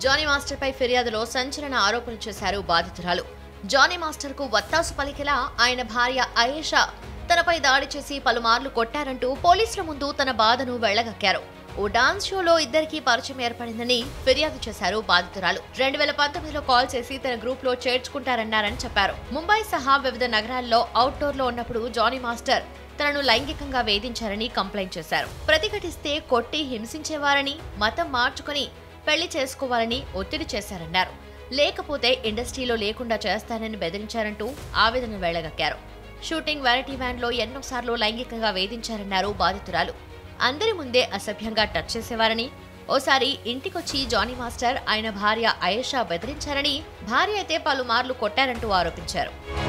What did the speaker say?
Johnny master పై ఫిర్యాదులో సంచలన ఆరోపణలు చేశారు బాధితురాలు జానీ మాస్టర్ కు వత్తాసు పలికేలా ఆయన భార్య అయేషా తనపై దాడి చేసి పలుమార్లు కొట్టారంటూ పోలీసుల ముందు తన బాధను వెళ్లగక్కారు ఓ డాన్స్ షోలో ఇద్దరికి పరిచయం ఏర్పడిందని ఫిర్యాదు చేశారు బాధితురాలు రెండు వేల పంతొమ్మిదిలో కాల్ చేసి తన గ్రూప్ లో చేర్చుకుంటారన్నారని చెప్పారు ముంబై సహా వివిధ నగరాల్లో అవుట్డోర్ లో ఉన్నప్పుడు జానీ మాస్టర్ తనను లైంగికంగా వేధించారని కంప్లైంట్ చేశారు ప్రతిఘటిస్తే కొట్టి హింసించేవారని మతం మార్చుకుని పెళ్లి చేసుకోవాలని ఒత్తిడి చేశారన్నారు లేకపోతే ఇండస్ట్రీలో లేకుండా చేస్తానని బెదిరించారంటూ ఆవేదన వెళ్లగక్కారు షూటింగ్ వ్యానిటీ వ్యాన్ లో ఎన్నోసార్లు లైంగికంగా వేధించారన్నారు బాధితురాలు అందరి ముందే అసభ్యంగా టచ్ చేసేవారని ఓసారి ఇంటికొచ్చి జానీ మాస్టర్ ఆయన భార్య అయేషా బెదిరించారని భార్య అయితే పలుమార్లు కొట్టారంటూ ఆరోపించారు